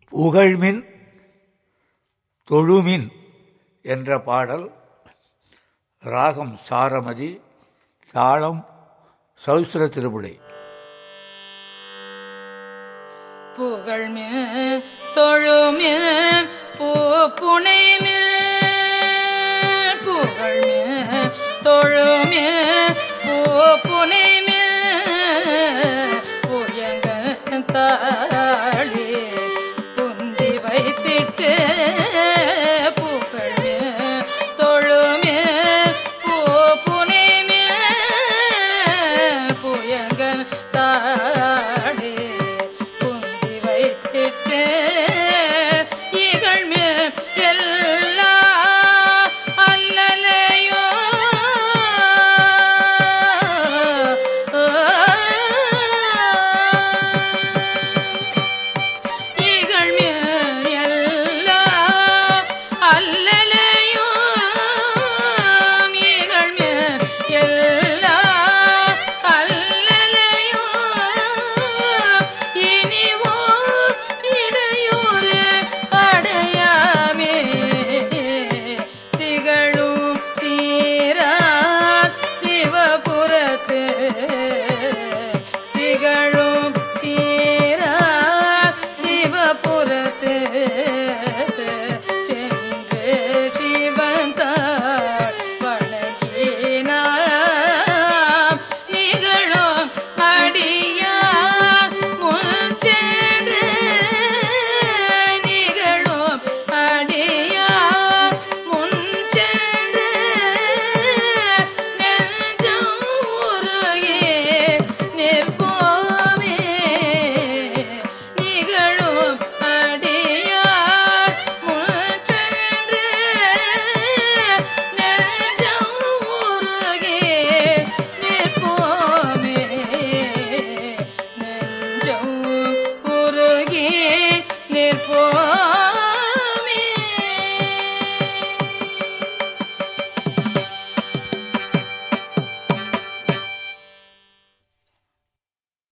புகழ்மின் தொழுமின் என்ற பாடல் ராகம் சாரமதி தாளம் சௌஸ்ர திருமுடை புகழ்மின் தொழுமின் பூ புனைமின் புகழ்மின் தொழுமின் பூ புனைமின் புயங்க தாளி புந்தி வைத்திட்டு புகழ்மின் தொழுமின் பூ புனைமின் புயங்க தாளி புந்தி வைத்திட்டு